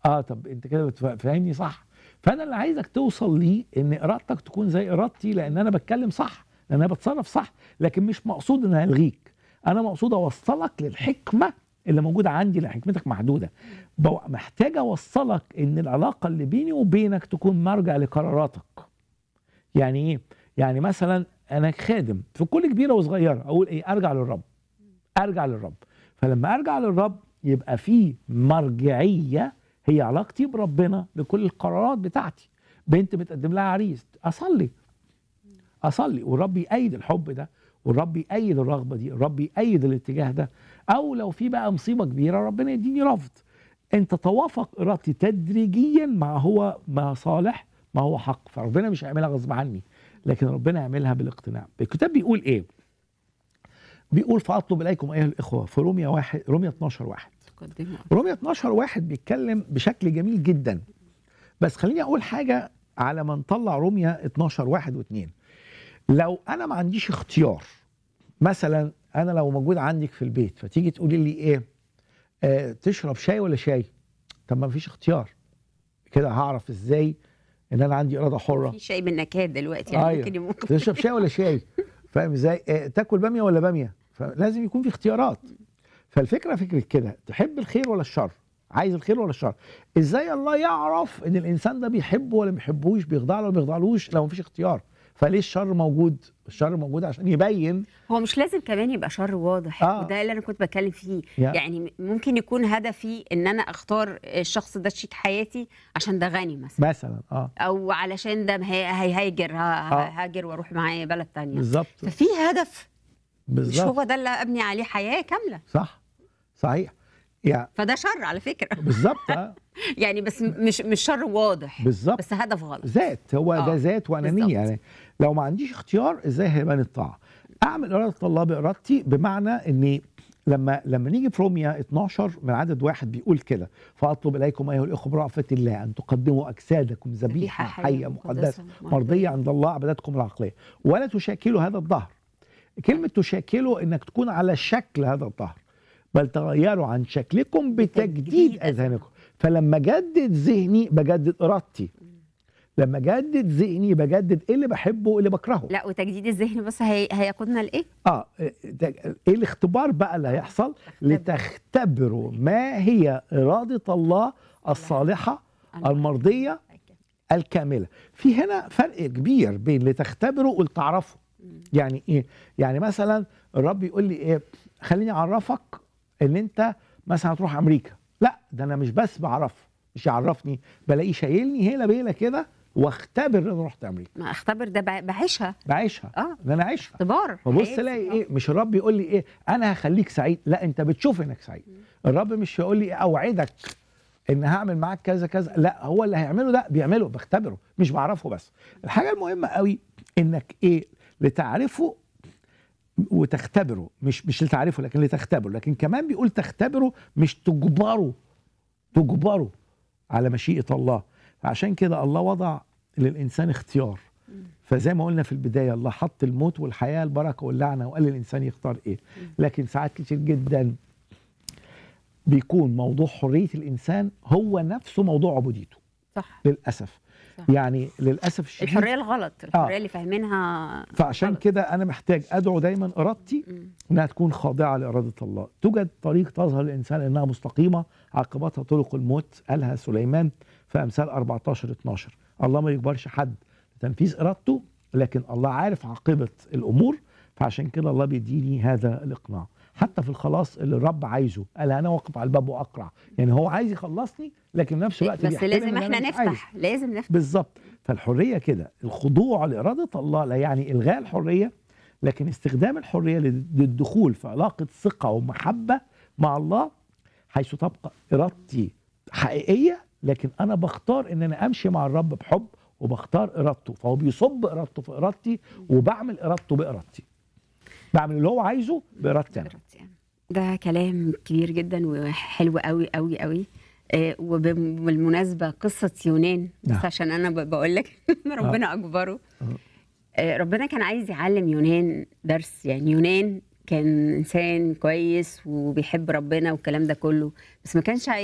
اه طب انت كده بتف- فاهمني صح فانا اللي عايزك توصل ليه ان ارادتك تكون زي ارادتي لان انا بتكلم صح لان انا بتصرف صح لكن مش مقصود ان الغيك انا مقصود اوصلك للحكمه اللي موجوده عندي لان حكمتك محدوده بو- محتاج اوصلك ان العلاقه اللي بيني وبينك تكون مرجع لقراراتك يعني ايه يعني مثلا انا خادم في كل كبيره وصغيره اقول ايه ارجع للرب ارجع للرب فلما ارجع للرب يبقى في مرجعيه هي علاقتي بربنا لكل القرارات بتاعتي بنت بتقدم لها عريس اصلي اصلي والرب يأيد الحب ده والرب يأيد الرغبه دي الرب يأيد الاتجاه ده او لو في بقى مصيبه كبيره ربنا يديني رفض انت توافق ارادتي تدريجيا مع هو ما صالح ما هو حق فربنا مش هيعملها غصب عني لكن ربنا يعملها بالاقتناع الكتاب بيقول ايه بيقول فاطلب اليكم ايها الاخوه في روميا واحد روميا 12 واحد تقدموا روميا 12 واحد بيتكلم بشكل جميل جدا بس خليني اقول حاجه على ما نطلع روميا 12 واحد واثنين لو انا ما عنديش اختيار مثلا انا لو موجود عندك في البيت فتيجي تقولي لي ايه آه تشرب شاي ولا شاي طب ما فيش اختيار كده هعرف ازاي ان انا عندي اراده حره في شيء من نكهات دلوقتي يعني أيوة. ممكن ممكن تشرب شاي ولا شاي فاهم ازاي آه، تاكل باميه ولا باميه فلازم يكون في اختيارات فالفكره فكره كده تحب الخير ولا الشر عايز الخير ولا الشر ازاي الله يعرف ان الانسان ده بيحبه ولا ما بيحبوش بيخضع له ولا ما بيخضعلوش لو مفيش اختيار فليه الشر موجود الشر موجود عشان يبين هو مش لازم كمان يبقى شر واضح آه. وده اللي انا كنت بتكلم فيه يا. يعني ممكن يكون هدفي ان انا اختار الشخص ده شريك حياتي عشان ده غني مثلا مثلا اه او علشان ده هي- هيهاجر ه- آه. هاجر واروح معاه بلد تانية بالظبط ففي هدف مش بالظبط هو ده اللي ابني عليه حياه كامله صح صحيح يعني فده شر على فكره بالظبط اه يعني بس م- مش مش شر واضح بالظبط بس هدف غلط ذات هو ده آه، ذات وانانيه بالظبط. يعني لو ما عنديش اختيار ازاي هيبان الطاعه اعمل اراده الله بارادتي بمعنى اني لما لما نيجي في روميا 12 من عدد واحد بيقول كده فاطلب اليكم ايها الاخوه برأفة الله ان تقدموا اجسادكم ذبيحه حيه مقدسه مرضيه عند الله عبادتكم العقليه ولا تشاكلوا هذا الظهر كلمه تشاكلوا انك تكون على شكل هذا الظهر بل تغيروا عن شكلكم بتجديد بتجديد اذهانكم فلما جدد ذهني بجدد ارادتي لما جدد ذهني بجدد ايه اللي بحبه وايه اللي بكرهه لا وتجديد الذهن بس هي... هيقودنا لايه؟ اه ده- ايه الاختبار بقى اللي هيحصل لتختبروا ما هي اراده الله الصالحه المرضيه الكامله في هنا فرق كبير بين لتختبروا ولتعرفوا يعني ايه يعني مثلا الرب يقول لي ايه خليني اعرفك ان انت مثلا هتروح امريكا لا ده انا مش بس بعرف مش يعرفني بلاقيه شايلني هيله بيله كده واختبر ان انا رحت امريكا ما اختبر ده ب- بعيشها بعيشها اه ان انا اعيشها اختبار فبص حياتي. تلاقي آه. ايه مش الرب يقول لي ايه انا هخليك سعيد لا انت بتشوف انك سعيد الرب مش هيقول لي اوعدك ان هعمل معاك كذا كذا لا هو اللي هيعمله ده بيعمله بختبره مش بعرفه بس الحاجه المهمه قوي انك ايه لتعرفه وتختبره مش مش لتعرفه لكن لتختبره لكن كمان بيقول تختبره مش تجبره تجبره على مشيئه الله فعشان كده الله وضع للانسان اختيار فزي ما قلنا في البدايه الله حط الموت والحياه البركه واللعنه وقال للانسان يختار ايه لكن ساعات كتير جدا بيكون موضوع حريه الانسان هو نفسه موضوع عبوديته صح للاسف صح. يعني للاسف الشديد الحريه الغلط الحريه آه. اللي فاهمينها فعشان غلط. كده انا محتاج ادعو دايما ارادتي مم. انها تكون خاضعه لاراده الله توجد طريق تظهر للانسان انها مستقيمه عاقبتها طرق الموت قالها سليمان في امثال 14 12 الله ما يجبرش حد لتنفيذ ارادته لكن الله عارف عاقبه الامور فعشان كده الله بيديني هذا الاقناع حتى في الخلاص اللي الرب عايزه قال انا واقف على الباب واقرع يعني هو عايز يخلصني لكن في نفس الوقت بس بيحترم لازم إن أنا احنا مش عايز. نفتح لازم نفتح بالظبط فالحريه كده الخضوع لاراده الله لا يعني الغاء الحريه لكن استخدام الحريه لل- للدخول في علاقه ثقه ومحبه مع الله حيث تبقى ارادتي حقيقيه لكن انا بختار ان انا امشي مع الرب بحب وبختار ارادته فهو بيصب ارادته في ارادتي وبعمل ارادته بارادتي بعمل اللي هو عايزه بارادتي انا ده كلام كبير جدا وحلو قوي قوي قوي آه، وبالمناسبه قصه يونان بس نعم. عشان انا ب- بقول لك إن ربنا اجبره آه. آه، ربنا كان عايز يعلم يونان درس يعني يونان كان انسان كويس وبيحب ربنا والكلام ده كله بس ما كانش